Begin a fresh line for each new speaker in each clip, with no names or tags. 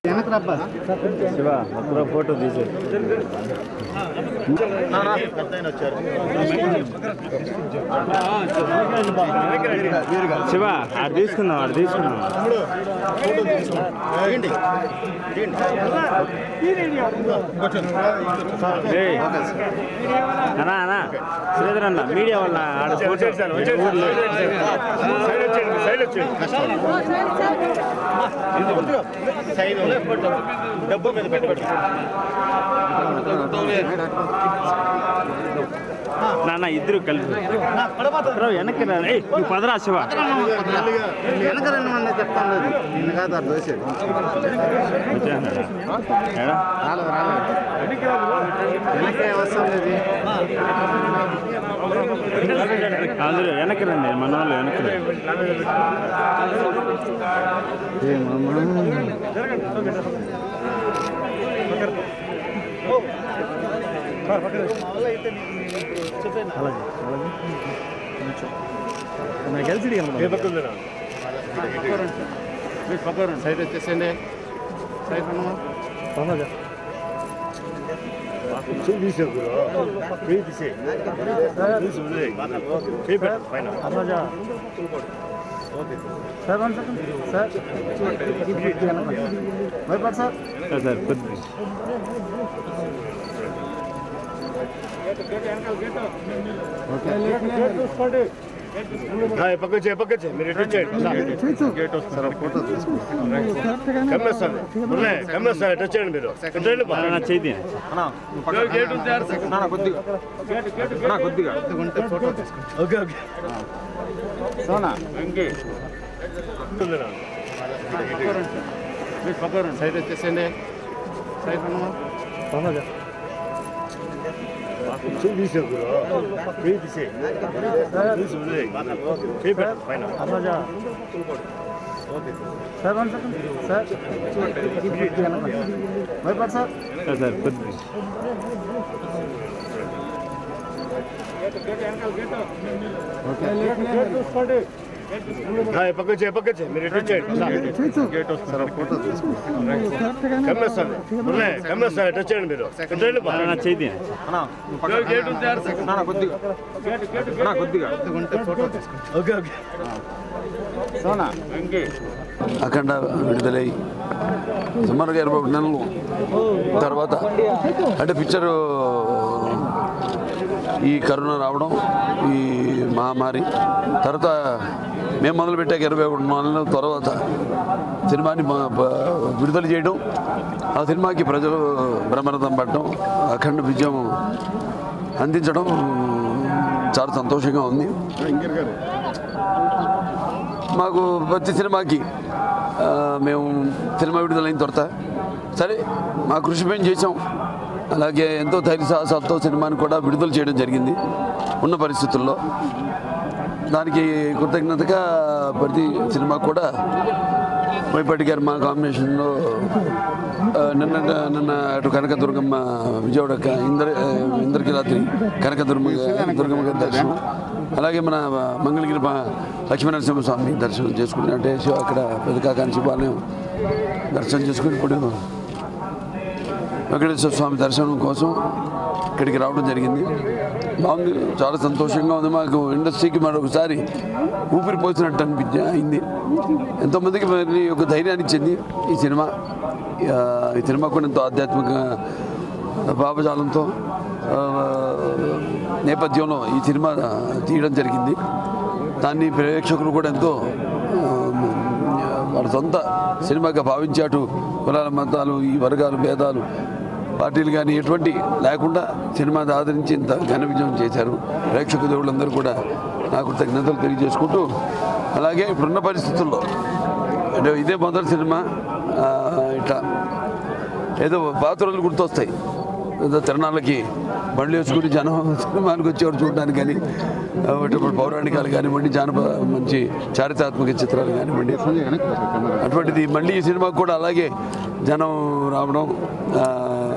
Shiva ఒక్కరో photo తీసే శివ ఆడు తీసుకుందాం ఆడు తీసుకుందాం ఏయ్. అన్నా అన్నా శ్రీధర్ అన్న మీడియా వాళ్ళ ఆడ ఫోటో ఊర్లో.
డబ్బు మీద పెట్టుబడి
నాన్న ఇద్దరు కలిసి బ్రో, వెనక్కి రా ఏయ్, నువ్వు పదరా శివ
వెనక రెండు మంది చెప్తాను నిన్న కాదు అది దోసేది
వచ్చేస్తున్నాడా? ఏడా?
రాలేదు రాలేదు వెనకే వస్తుంది ఇది
అందరూ వెనక్కి రండి మన వాళ్ళు వెనక్కి రండి
సైడ్ వచ్చేసేయండి సైడ్ ఉన్నామా సార్ వన్ సెకండ్ సార్ భయపడు సార్
సార్ సార్ కొద్ది
పక్కచ్చే పక్కచ్చే మీరు ఎటు వచ్చేయండి
సార్ ఫోటో తీసుకుంటాం
కమ్మేస్తాను మురళి కమ్మేస్తాను ఎటు వచ్చేయండి మీరు ఇటు రండి బా.
నా చేతి
ఉంటే ఫోటో తీసుకుంటాం
ఓకే ఓకే
సోనా
ఉంటుందిరా.
సైడ్ వచ్చేసేయండి సైడ్ ఉన్నామా
చెయ్యి తీసే గురు. చెయ్యి తీసే. తీసి వదిలేయ్. చెయ్యి పెట్టు పైన.
సార్ వన్ సెకండ్ సార్ భయపడు సార్
సార్ సార్ కొద్ది
ఆ, పక్కచ్చే పక్కచ్చే మీరు ఎటు వచ్చేయండి
సార్ ఫోటో తీసుకుంటాం
కమ్మేస్తాను మురళి కమ్మేస్తాను ఎటు వచ్చేయండి మీరు ఇటు రండి బా.
నా చేతి
ఉంటే ఫోటో తీసుకుంటాం
ఓకే ఓకే
సోనా
అఖండ విడుదలై సుమారుగా ఇరవై ఒకటి నెలలు తర్వాత అంటే పిక్చరు ఈ కరోనా రావడం ఈ మహమ్మారి తర్వాత మేము మొదలుపెట్టాక ఇరవై ఒకటి నెలల తర్వాత సినిమాని మా- బ- విడుదల చేయడం ఆ సినిమాకి ప్రజలు బ్రహ్మరథం పడడం అఖండ విజయం అందించడం చాలా సంతోషంగా ఉంది మాకు ప్రతి సినిమాకి ఆ, మేము సినిమా విడుదలైన తర్వాత సరే మా కృషి మేము చేసాం అలాగే ఎంతో ధైర్య సాహసాలతో సినిమాని కూడా విడుదల చేయడం జరిగింది ఉన్న పరిస్థితుల్లో దానికి కృతజ్ఞతగా ప్రతి సినిమా కూడా వైపాటి గారు మా కాంబినేషన్లో ఆ, నిన్న నిన్న అటు కనకదుర్గమ్మ విజయవాడ క- ఇంద్ర ఆ, ఇంద్రకిరాత్రి కనకదుర్గమ్మ దుర్గమ్మ గారి దర్శనం అలాగే మన మంగళగిరి మా లక్ష్మీనరసింహస్వామి దర్శనం చేసుకుని అంటే శివ- అక్కడ పెదకాకాని శివాలయం దర్శనం చేసుకుని ఇప్పుడు వెంకటేశ్వర స్వామి దర్శనం కోసం ఇక్కడికి రావడం జరిగింది బాగుంది చాలా సంతోషంగా ఉంది మాకు ఇండస్ట్రీకి మరొకసారి ఊపిరి పోసినట్టు అనిపించి అయింది ఎంతోమందికి మరి ఒక ధైర్యాన్ని ఇచ్చింది ఈ సినిమా ఆ, ఈ సినిమా కూడా ఎంతో ఆధ్యాత్మిక భావజాలంతో ఆ, నేపథ్యంలో ఈ సినిమా తీయడం జరిగింది దాన్ని ప్రేక్షకులు కూడా ఎంతో ఆ, వాళ్ళ సొంత సినిమాగా భావించి అటు కులాల మతాలు ఈ వర్గాలు భేదాలు పార్టీలు కానీ ఎటువంటి లేకుండా సినిమాని ఆదరించి ఇంత ఘన విజయం చేశారు ప్రేక్షక దేవుళ్ళందరూ కూడా నాకు కృతజ్ఞతలు తెలియజేసుకుంటూ అలాగే ఇప్పుడున్న పరిస్థితుల్లో అంటే ఇదే మొదటి సినిమా ఆ, ఇట్లా ఏదో పాత రోజులు గుర్తొస్తాయి ఏదో తిరణాలకి బండ్లు వేసుకుని జనం సినిమానికి వచ్చేవారు చూడడానికి కానీ ఆ, ఇప్పుడు పౌరాణికాలు కానివ్వండి జానపద మంచి చారిత్రాత్మక చిత్రాలు కానివ్వండి అటువంటిది మళ్ళీ ఈ సినిమాకు కూడా అలాగే జనం రావడం ఆ,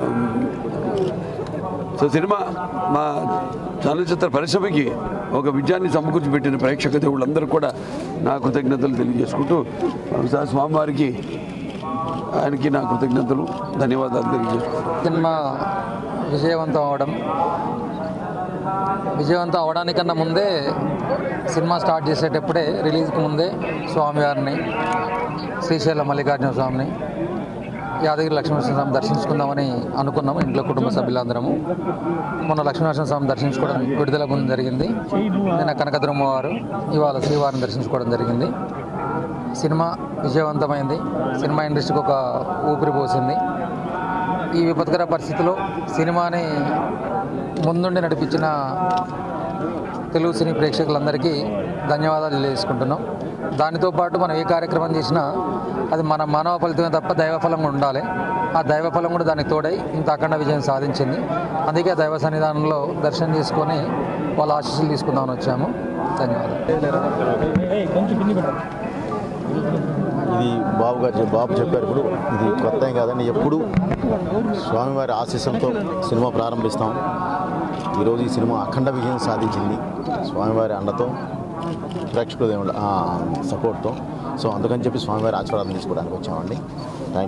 సో సినిమా మా చలనచిత్ర పరిశ్రమకి ఒక విజయాన్ని సమకూర్చి పెట్టిన ప్రేక్షక దేవుళ్ళందరూ కూడా నా కృతజ్ఞతలు తెలియజేసుకుంటూ ఒకసారి స్వామివారికి ఆయనకి నా కృతజ్ఞతలు ధన్యవాదాలు తెలియజేస్తాను
సినిమా విజయవంతం అవడం విజయవంతం అవడానికన్నా ముందే సినిమా స్టార్ట్ చేసేటప్పుడే రిలీజ్కి ముందే స్వామివారిని శ్రీశైలం మల్లికార్జున స్వామిని యాదగిరి లక్ష్మీనరసింహ స్వామి దర్శించుకుందామని అనుకున్నాము ఇంట్లో కుటుంబ సభ్యులందరము మొన్న లక్ష్మీనరసింహ స్వామి దర్శించుకోవడం విడుదల ముందు జరిగింది నిన్న కనకదుర్మవారు ఇవాళ శ్రీవారిని దర్శించుకోవడం జరిగింది సినిమా విజయవంతమైంది సినిమా ఇండస్ట్రీకి ఒక ఊపిరి పోసింది ఈ విపత్కర పరిస్థితిలో సినిమాని ముందుండి నడిపించిన తెలుగు సినీ ప్రేక్షకులందరికీ ధన్యవాదాలు తెలియజేసుకుంటున్నాం దానితో పాటు మనం ఏ కార్యక్రమం చేసినా అది మన మానవ ఫలితమే తప్ప దైవ ఫలం కూడా ఉండాలి ఆ దైవ ఫలం కూడా దానికి తోడై ఇంత అఖండ విజయం సాధించింది అందుకే దైవ సన్నిధానంలో దర్శనం చేసుకొని వాళ్ళ ఆశీస్సులు తీసుకుందామని వచ్చాము ధన్యవాదాలు
ఇది బాబు గారు చెప్- బాబు చెప్పారు ఇప్పుడు ఇది కొత్త ఏం కాదండి ఎప్పుడు స్వామివారి ఆశీస్సులతో సినిమా ప్రారంభిస్తాం ఈరోజు ఈ సినిమా అఖండ విజయం సాధించింది స్వామివారి అండతో ప్రేక్షకుల దేవుళ్ళ సపోర్ట్తో సో అందుకని చెప్పి స్వామివారి ఆశీర్వాదం తీసుకోవడానికి వచ్చామండి థ్యాంక్